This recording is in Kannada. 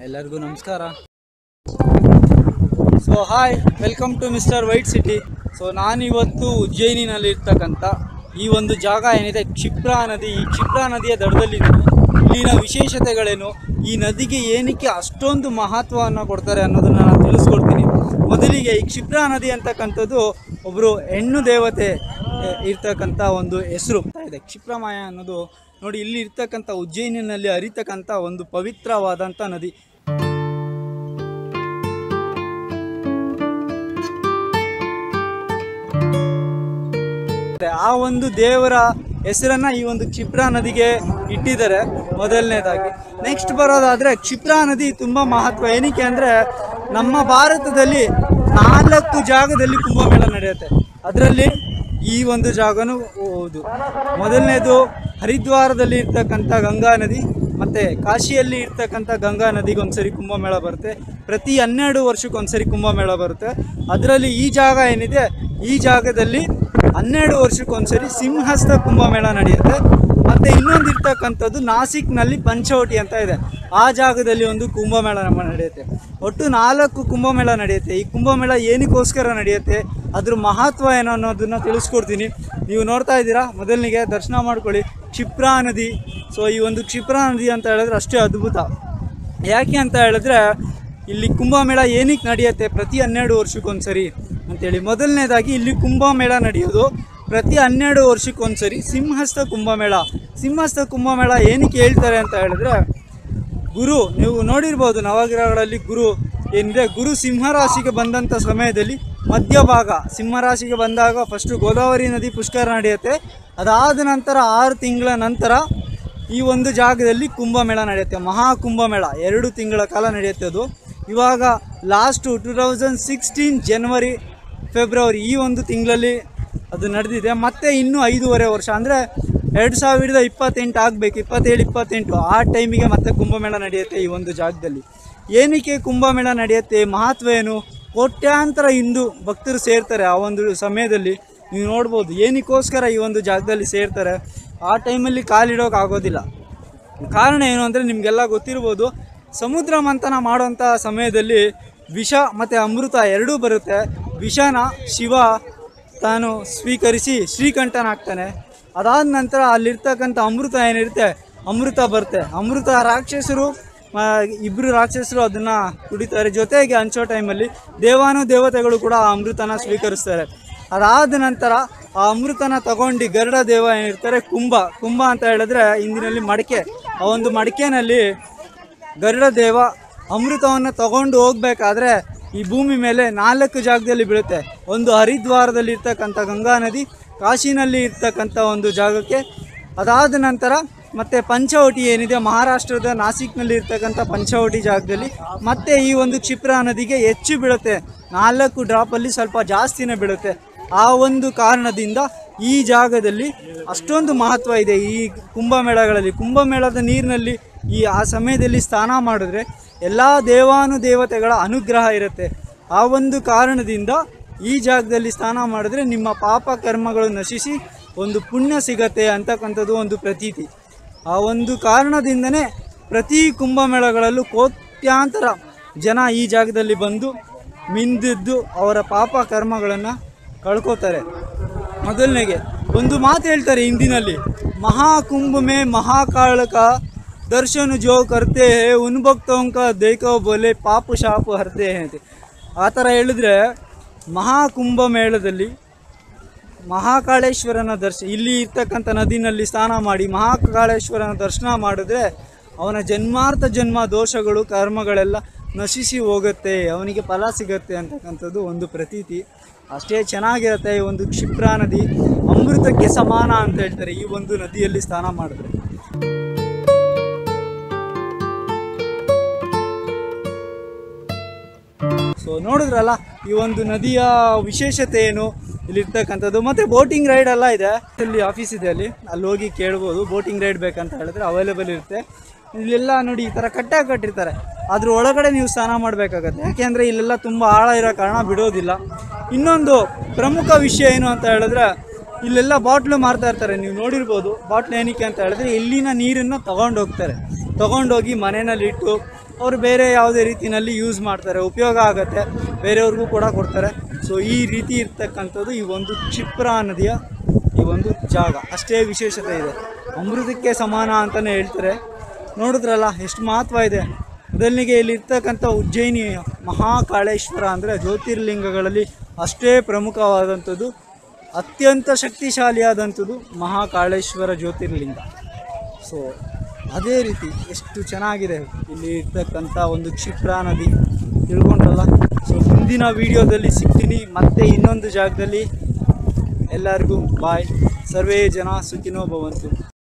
ಎಲ್ಲರಿಗೂ ನಮಸ್ಕಾರ so hi welcome to mister white city so ನಾನಿವತ್ತು ಉಜ್ಜಯಿನಿನಲ್ಲಿ ಇರ್ತಕ್ಕಂಥ ಈ ಒಂದು ಜಾಗ ಏನಿದೆ ಕ್ಷಿಪ್ರಾ ನದಿ ಈ ಕ್ಷಿಪ್ರಾ ನದಿಯ ದಡದಲ್ಲಿದ್ದೀನಿ ಇಲ್ಲಿನ ವಿಶೇಷತೆಗಳೇನು ಈ ನದಿಗೆ ಏನಕ್ಕೆ ಅಷ್ಟೊಂದು ಮಹತ್ವವನ್ನು ಕೊಡ್ತಾರೆ ಅನ್ನೋದನ್ನು ನಾನು ತಿಳಿಸ್ಕೊಡ್ತೀನಿ ಮೊದಲಿಗೆ ಈ ಕ್ಷಿಪ್ರಾ ನದಿ ಅಂತಕ್ಕಂಥದ್ದು ಒಬ್ಬರು ಹೆಣ್ಣು ದೇವತೆ ಎ, ಇರ್ತಕ್ಕಂಥ ಒಂದು ಹೆಸರು ಇದೆ ಕ್ಷಿಪ್ರಮಾಯ ಅನ್ನೋದು ನೋಡಿ ಇಲ್ಲಿ ಇರ್ತಕ್ಕಂಥ ಉಜ್ಜಯಿನಿನಲ್ಲಿ ಹರಿತಕ್ಕಂಥ ಒಂದು ಪವಿತ್ರವಾದಂಥ ನದಿ ಆ ಒಂದು ದೇವರ ಹೆಸರನ್ನ ಈ ಒಂದು ಕ್ಷಿಪ್ರಾ ನದಿಗೆ ಇಟ್ಟಿದ್ದಾರೆ ಮೊದಲನೇದಾಗಿ ನೆಕ್ಸ್ಟ್ ಬರೋದಾದ್ರೆ ಕ್ಷಿಪ್ರಾ ನದಿ ತುಂಬಾ ಮಹತ್ವ ಏನಕ್ಕೆ ಅಂದ್ರೆ ನಮ್ಮ ಭಾರತದಲ್ಲಿ ನಾಲ್ಕು ಜಾಗದಲ್ಲಿ ಕುಂಭಮೇಳ ನಡೆಯುತ್ತೆ ಅದರಲ್ಲಿ ಈ ಒಂದು ಜಾಗನೂ ಹೌದು ಮೊದಲನೇದು ಹರಿದ್ವಾರದಲ್ಲಿ ಇರ್ತಕ್ಕಂಥ ಗಂಗಾ ನದಿ ಮತ್ತೆ ಕಾಶಿಯಲ್ಲಿ ಇರ್ತಕ್ಕಂಥ ಗಂಗಾ ನದಿಗೆ ಒಂದ್ಸರಿ ಕುಂಭಮೇಳ ಬರುತ್ತೆ ಪ್ರತಿ ಹನ್ನೆರಡು ವರ್ಷಕ್ಕೊಂದ್ಸರಿ ಕುಂಭಮೇಳ ಬರುತ್ತೆ ಅದರಲ್ಲಿ ಈ ಜಾಗ ಏನಿದೆ ಈ ಜಾಗದಲ್ಲಿ ಹನ್ನೆರಡು ವರ್ಷಕ್ಕೊಂದ್ಸರಿ ಸಿಂಹಸ್ಥ ಕುಂಭಮೇಳ ನಡೆಯುತ್ತೆ ಮತ್ತೆ ಇನ್ನೊಂದು ಇರ್ತಕ್ಕಂಥದ್ದು ನಾಸಿಕ್ನಲ್ಲಿ ಪಂಚವಟಿ ಅಂತ ಇದೆ ಆ ಜಾಗದಲ್ಲಿ ಒಂದು ಕುಂಭಮೇಳ ನಮ್ಮ ನಡೆಯುತ್ತೆ ಒಟ್ಟು ನಾಲ್ಕು ಕುಂಭಮೇಳ ನಡೆಯುತ್ತೆ ಈ ಕುಂಭಮೇಳ ಏನಕ್ಕೋಸ್ಕರ ನಡೆಯುತ್ತೆ ಅದ್ರ ಮಹತ್ವ ಏನು ಅನ್ನೋದನ್ನ ತಿಳಿಸ್ಕೊಡ್ತೀನಿ ನೀವು ನೋಡ್ತಾ ಇದ್ದೀರಾ ಮೊದಲನಿಗೆ ದರ್ಶನ ಮಾಡ್ಕೊಳ್ಳಿ ಕ್ಷಿಪ್ರಾ ನದಿ ಸೊ ಈ ಒಂದು ಕ್ಷಿಪ್ರಾ ನದಿ ಅಂತ ಹೇಳಿದ್ರೆ ಅಷ್ಟೇ ಅದ್ಭುತ ಯಾಕೆ ಅಂತ ಹೇಳಿದ್ರೆ ಇಲ್ಲಿ ಕುಂಭಮೇಳ ಏನಕ್ಕೆ ನಡೆಯುತ್ತೆ ಪ್ರತಿ ಹನ್ನೆರಡು ವರ್ಷಕ್ಕೊಂದ್ಸರಿ ಅಂತೇಳಿ ಮೊದಲನೇದಾಗಿ ಇಲ್ಲಿ ಕುಂಭಮೇಳ ನಡೆಯೋದು ಪ್ರತಿ ಹನ್ನೆರಡು ವರ್ಷಕ್ಕೊಂದ್ಸರಿ ಸಿಂಹಸ್ಥ ಕುಂಭಮೇಳ ಸಿಂಹಸ್ಥ ಕುಂಭಮೇಳ ಏನಕ್ಕೆ ಹೇಳ್ತಾರೆ ಅಂತ ಹೇಳಿದ್ರೆ ಗುರು ನೀವು ನೋಡಿರ್ಬೋದು ನವಗ್ರಹಗಳಲ್ಲಿ ಗುರು ಏನಿದೆ ಗುರು ಸಿಂಹರಾಶಿಗೆ ಬಂದಂಥ ಸಮಯದಲ್ಲಿ ಮಧ್ಯಭಾಗ ಸಿಂಹರಾಶಿಗೆ ಬಂದಾಗ ಫಸ್ಟು ಗೋದಾವರಿ ನದಿ ಪುಷ್ಕರ ನಡೆಯುತ್ತೆ ಅದಾದ ನಂತರ ಆರು ತಿಂಗಳ ನಂತರ ಈ ಒಂದು ಜಾಗದಲ್ಲಿ ಕುಂಭಮೇಳ ನಡೆಯುತ್ತೆ ಮಹಾ ಕುಂಭಮೇಳ ಎರಡು ತಿಂಗಳ ಕಾಲ ನಡೆಯುತ್ತೆ ಅದು ಇವಾಗ ಲಾಸ್ಟು ಟೂ ತೌಸಂಡ್ ಸಿಕ್ಸ್ಟೀನ್ ಜನವರಿ ಫೆಬ್ರವರಿ ಈ ಒಂದು ತಿಂಗಳಲ್ಲಿ ಅದು ನಡೆದಿದೆ ಮತ್ತೆ ಇನ್ನೂ ಐದೂವರೆ ವರ್ಷ ಅಂದರೆ ಎರಡು ಸಾವಿರದ ಇಪ್ಪತ್ತೆಂಟು ಆಗಬೇಕು ಇಪ್ಪತ್ತೇಳು ಇಪ್ಪತ್ತೆಂಟು ಆ ಟೈಮಿಗೆ ಮತ್ತೆ ಕುಂಭಮೇಳ ನಡೆಯುತ್ತೆ ಈ ಒಂದು ಜಾಗದಲ್ಲಿ ಏನಕ್ಕೆ ಕುಂಭಮೇಳ ನಡೆಯುತ್ತೆ ಮಹತ್ವ ಏನು ಕೋಟ್ಯಾಂತರ ಹಿಂದೂ ಭಕ್ತರು ಸೇರ್ತಾರೆ ಆ ಒಂದು ಸಮಯದಲ್ಲಿ ನೀವು ನೋಡ್ಬೋದು ಏನಕ್ಕೋಸ್ಕರ ಈ ಒಂದು ಜಾಗದಲ್ಲಿ ಸೇರ್ತಾರೆ ಆ ಟೈಮಲ್ಲಿ ಕಾಲಿಡೋಕೆ ಆಗೋದಿಲ್ಲ ಕಾರಣ ಏನು ಅಂದರೆ ನಿಮಗೆಲ್ಲ ಗೊತ್ತಿರ್ಬೋದು ಸಮುದ್ರ ಮಂಥನ ಮಾಡುವಂಥ ಸಮಯದಲ್ಲಿ ವಿಷ ಮತ್ತು ಅಮೃತ ಎರಡೂ ಬರುತ್ತೆ ವಿಷನ ಶಿವ ತಾನು ಸ್ವೀಕರಿಸಿ ಶ್ರೀಕಂಠನಾಗ್ತಾನೆ ಅದಾದ ನಂತರ ಅಲ್ಲಿರ್ತಕ್ಕಂಥ ಅಮೃತ ಏನಿರುತ್ತೆ ಅಮೃತ ಬರುತ್ತೆ ಅಮೃತ ರಾಕ್ಷಸರು ಆ, ಇಬ್ರು ರಾಕ್ಷಸರು ಅದನ್ನು ಕುಡಿತಾರೆ ಜೊತೆಗೆ ಹಂಚೋ ಟೈಮಲ್ಲಿ ದೇವಾನು ದೇವತೆಗಳು ಕೂಡ ಆ ಅಮೃತನ ಸ್ವೀಕರಿಸ್ತಾರೆ ಅದಾದ ನಂತರ ಆ ಅಮೃತನ ತಗೊಂಡು ಗರುಡ ದೇವ ಏನಿರ್ತಾರೆ ಕುಂಭ ಕುಂಭ ಅಂತ ಹೇಳಿದ್ರೆ ಇಂದಿನಲ್ಲಿ ಮಡಿಕೆ ಆ ಒಂದು ಮಡಿಕೆನಲ್ಲಿ ಗರುಡ ದೇವ ಅಮೃತವನ್ನು ತಗೊಂಡು ಹೋಗ್ಬೇಕಾದ್ರೆ ಈ ಭೂಮಿ ಮೇಲೆ ನಾಲ್ಕು ಜಾಗದಲ್ಲಿ ಬೀಳುತ್ತೆ ಒಂದು ಹರಿದ್ವಾರದಲ್ಲಿ ಇರ್ತಕ್ಕಂಥ ಗಂಗಾ ನದಿ ಕಾಶಿನಲ್ಲಿ ಇರ್ತಕ್ಕಂಥ ಒಂದು ಜಾಗಕ್ಕೆ ಅದಾದ ನಂತರ ಮತ್ತೆ ಪಂಚವಟಿ ಏನಿದೆ ಮಹಾರಾಷ್ಟ್ರದ ನಾಸಿಕ್ನಲ್ಲಿ ಇರ್ತಕ್ಕಂಥ ಪಂಚವಟಿ ಜಾಗದಲ್ಲಿ ಮತ್ತೆ ಈ ಒಂದು ಕ್ಷಿಪ್ರಾ ನದಿಗೆ ಹೆಚ್ಚು ಬೀಳುತ್ತೆ ನಾಲ್ಕು ಡ್ರಾಪಲ್ಲಿ ಸ್ವಲ್ಪ ಜಾಸ್ತಿನೇ ಬೀಳುತ್ತೆ ಆ ಒಂದು ಕಾರಣದಿಂದ ಈ ಜಾಗದಲ್ಲಿ ಅಷ್ಟೊಂದು ಮಹತ್ವ ಇದೆ ಈ ಕುಂಭಮೇಳಗಳಲ್ಲಿ ಕುಂಭಮೇಳದ ನೀರಿನಲ್ಲಿ ಈ ಆ ಸಮಯದಲ್ಲಿ ಸ್ನಾನ ಮಾಡಿದ್ರೆ ಎಲ್ಲ ದೇವಾನು ದೇವತೆಗಳ ಅನುಗ್ರಹ ಇರುತ್ತೆ ಆ ಒಂದು ಕಾರಣದಿಂದ ಈ ಜಾಗದಲ್ಲಿ ಸ್ನಾನ ಮಾಡಿದ್ರೆ ನಿಮ್ಮ ಪಾಪ ಕರ್ಮಗಳು ನಶಿಸಿ ಒಂದು ಪುಣ್ಯ ಸಿಗತ್ತೆ ಅಂತಕ್ಕಂಥದ್ದು ಒಂದು ಪ್ರತೀತಿ ಆ ಒಂದು ಕಾರಣದಿಂದನೇ ಪ್ರತಿ ಕುಂಭಮೇಳಗಳಲ್ಲೂ ಕೋಟ್ಯಾಂತರ ಜನ ಈ ಜಾಗದಲ್ಲಿ ಬಂದು ಮಿಂದಿದ್ದು ಅವರ ಪಾಪ ಕರ್ಮಗಳನ್ನು ಕಳ್ಕೋತಾರೆ ಮೊದಲನೇಗೆ ಒಂದು ಮಾತು ಹೇಳ್ತಾರೆ ಹಿಂದಿನಲ್ಲಿ ಮಹಾಕುಂಭ ಮೇ ಮಹಾಕಾಳಕ ದರ್ಶನ ಜೋ ಕರ್ತೆ ಹೇ ಉನ್ ಭಕ್ತೋಂಕ ದೇಖೋ ಬೋಲೆ ಪಾಪು ಶಾಪು ಹರ್ತೆ ಹೇ ಅಂತ ಆ ಥರ ಹೇಳಿದ್ರೆ ಮಹಾಕುಂಭ ಮೇಳದಲ್ಲಿ ಮಹಾಕಾಳೇಶ್ವರನ ದರ್ಶ ಇಲ್ಲಿ ಇರ್ತಕ್ಕಂಥ ನದಿನಲ್ಲಿ ಸ್ನಾನ ಮಾಡಿ ಮಹಾಕಾಳೇಶ್ವರನ ದರ್ಶನ ಮಾಡಿದ್ರೆ ಅವನ ಜನ್ಮಾರ್ಥ ಜನ್ಮ ದೋಷಗಳು ಕರ್ಮಗಳೆಲ್ಲ ನಶಿಸಿ ಹೋಗುತ್ತೆ ಅವನಿಗೆ ಫಲ ಸಿಗತ್ತೆ ಅಂತಕ್ಕಂಥದ್ದು ಒಂದು ಪ್ರತೀತಿ ಅಷ್ಟೇ ಚೆನ್ನಾಗಿರುತ್ತೆ ಈ ಒಂದು ಕ್ಷಿಪ್ರಾ ನದಿ ಅಮೃತಕ್ಕೆ ಸಮಾನ ಅಂತ ಹೇಳ್ತಾರೆ ಈ ಒಂದು ನದಿಯಲ್ಲಿ ಸ್ನಾನ ಮಾಡಿದ್ರೆ ಸೊ ನೋಡಿದ್ರಲ್ಲ ಈ ಒಂದು ನದಿಯ ವಿಶೇಷತೆ ಏನು ಇಲ್ಲಿರ್ತಕ್ಕಂಥದ್ದು ಮತ್ತು ಬೋಟಿಂಗ್ ರೈಡ್ ಎಲ್ಲ ಇದೆ ಇಲ್ಲಿ ಆಫೀಸ್ ಇದೆ ಅಲ್ಲಿ ಅಲ್ಲಿ ಹೋಗಿ ಕೇಳ್ಬೋದು ಬೋಟಿಂಗ್ ರೈಡ್ ಬೇಕಂತ ಹೇಳಿದ್ರೆ ಅವೈಲೇಬಲ್ ಇರುತ್ತೆ ಇಲ್ಲೆಲ್ಲ ನೋಡಿ ಈ ಥರ ಕಟ್ಟಾಗಿ ಕಟ್ಟಿರ್ತಾರೆ ಅದ್ರ ಒಳಗಡೆ ನೀವು ಸ್ನಾನ ಮಾಡಬೇಕಾಗತ್ತೆ ಯಾಕೆಂದರೆ ಇಲ್ಲೆಲ್ಲ ತುಂಬ ಆಳ ಇರೋ ಕಾರಣ ಬಿಡೋದಿಲ್ಲ ಇನ್ನೊಂದು ಪ್ರಮುಖ ವಿಷಯ ಏನು ಅಂತ ಹೇಳಿದ್ರೆ ಇಲ್ಲೆಲ್ಲ ಬಾಟ್ಲು ಮಾರ್ತಾ ಇರ್ತಾರೆ ನೀವು ನೋಡಿರ್ಬೋದು ಬಾಟ್ಲು ಏನಕ್ಕೆ ಅಂತ ಹೇಳಿದ್ರೆ ಇಲ್ಲಿನ ನೀರನ್ನು ತಗೊಂಡು ಹೋಗ್ತಾರೆ ತಗೊಂಡೋಗಿ ಮನೆಯಲ್ಲಿ ಇಟ್ಟು ಅವರು ಬೇರೆ ಯಾವುದೇ ರೀತಿಯಲ್ಲಿ ಯೂಸ್ ಮಾಡ್ತಾರೆ ಉಪಯೋಗ ಆಗುತ್ತೆ ಬೇರೆಯವ್ರಿಗೂ ಕೂಡ ಕೊಡ್ತಾರೆ ಸೊ ಈ ರೀತಿ ಇರ್ತಕ್ಕಂಥದ್ದು ಈ ಒಂದು ಕ್ಷಿಪ್ರಾ ನದಿಯ ಈ ಒಂದು ಜಾಗ ಅಷ್ಟೇ ವಿಶೇಷತೆ ಇದೆ ಅಮೃತಕ್ಕೆ ಸಮಾನ ಅಂತಲೇ ಹೇಳ್ತಾರೆ ನೋಡಿದ್ರಲ್ಲ ಎಷ್ಟು ಮಹತ್ವ ಇದೆ ಮೊದಲನಿಗೆ ಇಲ್ಲಿ ಇರ್ತಕ್ಕಂಥ ಉಜ್ಜಯಿನಿ ಮಹಾಕಾಳೇಶ್ವರ ಅಂದರೆ ಜ್ಯೋತಿರ್ಲಿಂಗಗಳಲ್ಲಿ ಅಷ್ಟೇ ಪ್ರಮುಖವಾದಂಥದ್ದು ಅತ್ಯಂತ ಶಕ್ತಿಶಾಲಿಯಾದಂಥದ್ದು ಮಹಾಕಾಳೇಶ್ವರ ಜ್ಯೋತಿರ್ಲಿಂಗ ಸೊ ಅದೇ ರೀತಿ ಎಷ್ಟು ಚೆನ್ನಾಗಿದೆ ಇಲ್ಲಿ ಇರ್ತಕ್ಕಂಥ ಒಂದು ಕ್ಷಿಪ್ರಾ ನದಿ ತಿಳ್ಕೊಂಡ್ರಲ್ಲ ಸೊ ಮುಂದಿನ ವಿಡಿಯೋದಲ್ಲಿ ಸಿಗ್ತೀನಿ ಮತ್ತೆ ಇನ್ನೊಂದು ಜಾಗದಲ್ಲಿ ಎಲ್ಲರಿಗೂ ಬಾಯ್ ಸರ್ವೇ ಜನ ಸುಖಿನೋ ಭವಂತು